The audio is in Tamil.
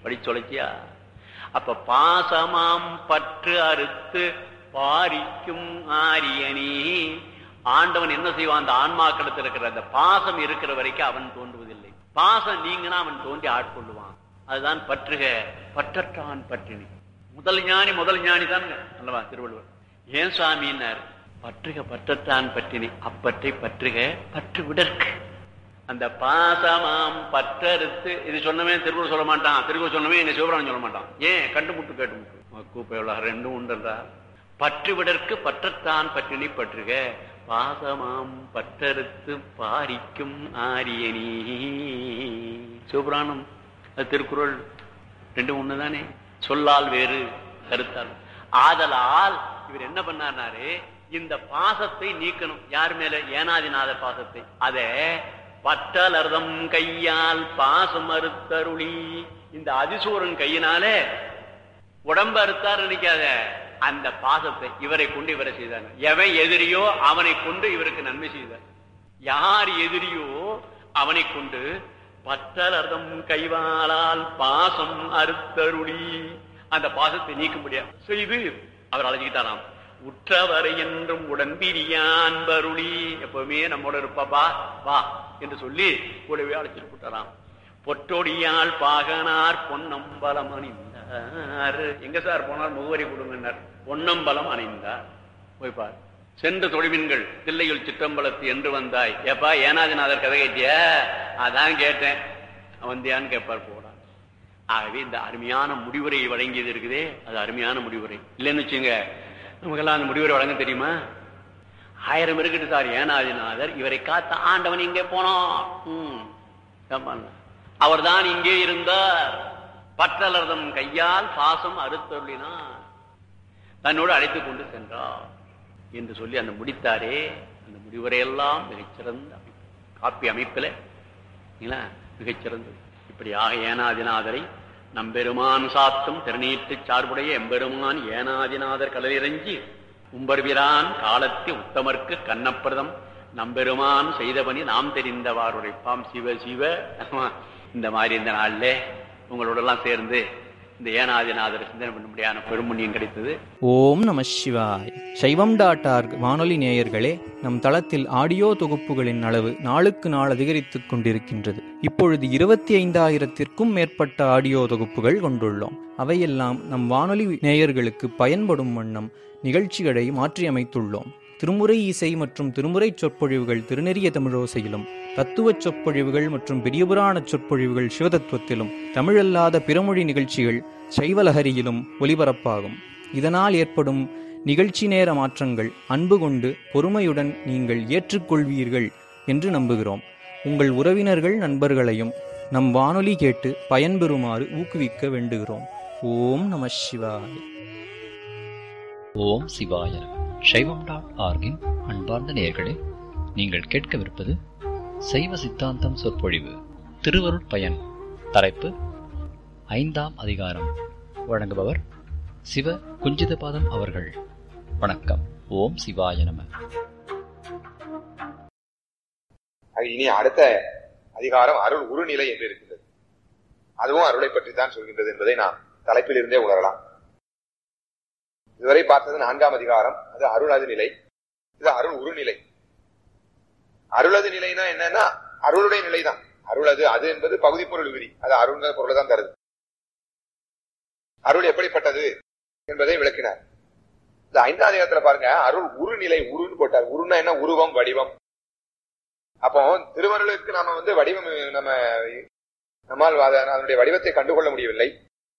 படி தொலைச்சியா அப்ப பாசமாம் பற்று அறுத்து பாரிக்கும் ஆரியனி ஆண்டவன் என்ன செய்வான் அந்த ஆன்மாக்களத்தில் இருக்கிற அந்த பாசம் இருக்கிற வரைக்கும் அவன் தோன்றுவதில்லை பாசம் நீங்கன்னா அவன் தோன்றி ஆட்கொள்ளுவான் அதுதான் பற்றுக பற்றற்றான் பற்றினி முதல் ஞானி முதல் ஞானி தானுங்க அல்லவா திருவள்ளுவர் ஏன் சாமின்னார் பற்றுக பற்றத்தான் பற்றினி அப்பற்றை பற்றுக பற்று விடற்கு அந்த பாசமாம் பற்றறுத்து இது சொன்னவன் திருக்குறள் சொல்ல மாட்டான் திருக்குறள் சொன்னவன் எங்க சிவபுராணம் சொல்ல மாட்டான் ஏன் கண்டுமுட்டு கேட்டு கூப்பை உலக ரெண்டும் உண்டன்றா பற்று விடற்கு பற்றத்தான் பற்றினி பற்றுக பாசமாம் பற்றறுத்து பாரிக்கும் ஆரியனி சிவபுராணம் அது திருக்குறள் ரெண்டும் ஒண்ணுதானே சொல்லால் வேறு கருத்தால் ஆதலால் இவர் என்ன பண்ணாரு இந்த பாசத்தை நீக்கணும் யார் மேல ஏனாதிநாத பாசத்தை அத பட்டலர்தம் கையால் பாசம் அறுத்தருளி இந்த அதிசூரன் கையினாலே உடம்பு அறுத்தார் நினைக்காத அந்த பாசத்தை இவரை கொண்டு இவரை செய்தாங்க எவன் எதிரியோ அவனை கொண்டு இவருக்கு நன்மை செய்தார் யார் எதிரியோ அவனை கொண்டு பற்றலர்தம் கைவாளால் பாசம் அறுத்தருளி அந்த பாசத்தை நீக்க முடியாது செய்து அவர் அழைச்சிக்கிட்டாராம் உற்றவரை என்றும் உடன்பிரியான் பருளி எப்பவுமே நம்மோட இருப்பாப்பா வா என்று சொல்லி கூடவே அழைச்சிட்டு போட்டாராம் பொற்றொடியால் பாகனார் பொன்னம்பலம் அணிந்தார் எங்க சார் போனார் முகவரி கொடுங்கன்னார் பொன்னம்பலம் அணிந்தார் போய்பார் சென்ற தொழில்மீன்கள் தில்லையுள் சிற்றம்பலத்து என்று வந்தாய் ஏப்பா ஏனாதிநாதர் கதை கேட்டிய அதான் கேட்டேன் வந்தியான்னு கேட்பார் போடான் ஆகவே இந்த அருமையான முடிவுரை வழங்கியது இருக்குதே அது அருமையான முடிவுரை இல்லைன்னு வச்சுங்க நமக்கெல்லாம் அந்த முடிவுரை வழங்க தெரியுமா ஆயிரம் இருக்கட்டு சார் ஏனாதிநாதர் இவரை காத்த ஆண்டவன் இங்கே போனோம் அவர் தான் இங்கே இருந்தார் பற்றலர்தம் கையால் பாசம் அறுத்தருளினார் தன்னோடு அழைத்துக் கொண்டு சென்றார் என்று சொல்லி அந்த முடித்தாரே அந்த முடிவுரையெல்லாம் மிகச்சிறந்த அமைப்பு காப்பி அமைப்பில் மிகச்சிறந்தது இப்படியாக ஏனாதிநாதரை நம்பெருமான் சாத்தும் திருநீட்டு சார்புடைய எம்பெருமான் ஏனாதிநாதர் கடலிறஞ்சி உம்பர்விரான் காலத்தி உத்தமர்க்கு கண்ணப்பிரதம் நம்பெருமான் செய்தபணி நாம் தெரிந்தவார் உரைப்பாம் சிவ சிவ இந்த மாதிரி இந்த நாள்ல உங்களோட எல்லாம் சேர்ந்து இந்த ஏனாதிநாதர் சிந்தனை பண்ணும்படியான பெருமுண்ணியம் கிடைத்தது ஓம் நம சிவாய் சைவம் டாட் ஆர்க் வானொலி நேயர்களே நம் தளத்தில் ஆடியோ தொகுப்புகளின் அளவு நாளுக்கு நாள் அதிகரித்துக் கொண்டிருக்கின்றது இப்பொழுது இருபத்தி ஐந்தாயிரத்திற்கும் மேற்பட்ட ஆடியோ தொகுப்புகள் கொண்டுள்ளோம் அவையெல்லாம் நம் வானொலி நேயர்களுக்கு பயன்படும் வண்ணம் நிகழ்ச்சிகளை மாற்றியமைத்துள்ளோம் திருமுறை இசை மற்றும் திருமுறை சொற்பொழிவுகள் திருநெறிய தமிழோசையிலும் தத்துவச் சொற்பொழிவுகள் மற்றும் பெரியபுராண சொற்பொழிவுகள் சிவதத்துவத்திலும் தமிழல்லாத பிறமொழி நிகழ்ச்சிகள் சைவலஹரியிலும் ஒலிபரப்பாகும் இதனால் ஏற்படும் நிகழ்ச்சி நேர மாற்றங்கள் அன்பு கொண்டு பொறுமையுடன் நீங்கள் ஏற்றுக்கொள்வீர்கள் என்று நம்புகிறோம் உங்கள் உறவினர்கள் நண்பர்களையும் நம் வானொலி கேட்டு பயன்பெறுமாறு ஊக்குவிக்க வேண்டுகிறோம் ஓம் நம சிவாய் ஓம் சிவாய சைவம் டாட் ஆர்கின் அன்பார்ந்த நேயர்களே நீங்கள் கேட்கவிருப்பது சைவ சித்தாந்தம் சொற்பொழிவு திருவருட் பயன் தலைப்பு ஐந்தாம் அதிகாரம் வழங்குபவர் சிவ குஞ்சிதபாதம் அவர்கள் வணக்கம் ஓம் சிவாய நம இனி அடுத்த அதிகாரம் அருள் உருநிலை என்று இருக்கின்றது அதுவும் அருளை பற்றி தான் சொல்கின்றது என்பதை நாம் தலைப்பில் இருந்தே உணரலாம் இதுவரை பார்த்தது நான்காம் அதிகாரம் அது அருளது நிலை இது அருள் உருநிலை அருளது நிலைனா என்னன்னா அருளுடைய நிலைதான் அருளது அது என்பது பகுதி பொருள் விதி அது அருள்ங்கிற பொருளை தான் தருது அருள் எப்படிப்பட்டது என்பதை விளக்கினார் இந்த ஐந்தாம் அதிகாரத்துல பாருங்க அருள் உருநிலை உருன்னு போட்டார் உருன்னா என்ன உருவம் வடிவம் அப்போ திருவருளுக்கு நாம வந்து வடிவம் நம்ம நம்மால் அதனுடைய வடிவத்தை கண்டுகொள்ள முடியவில்லை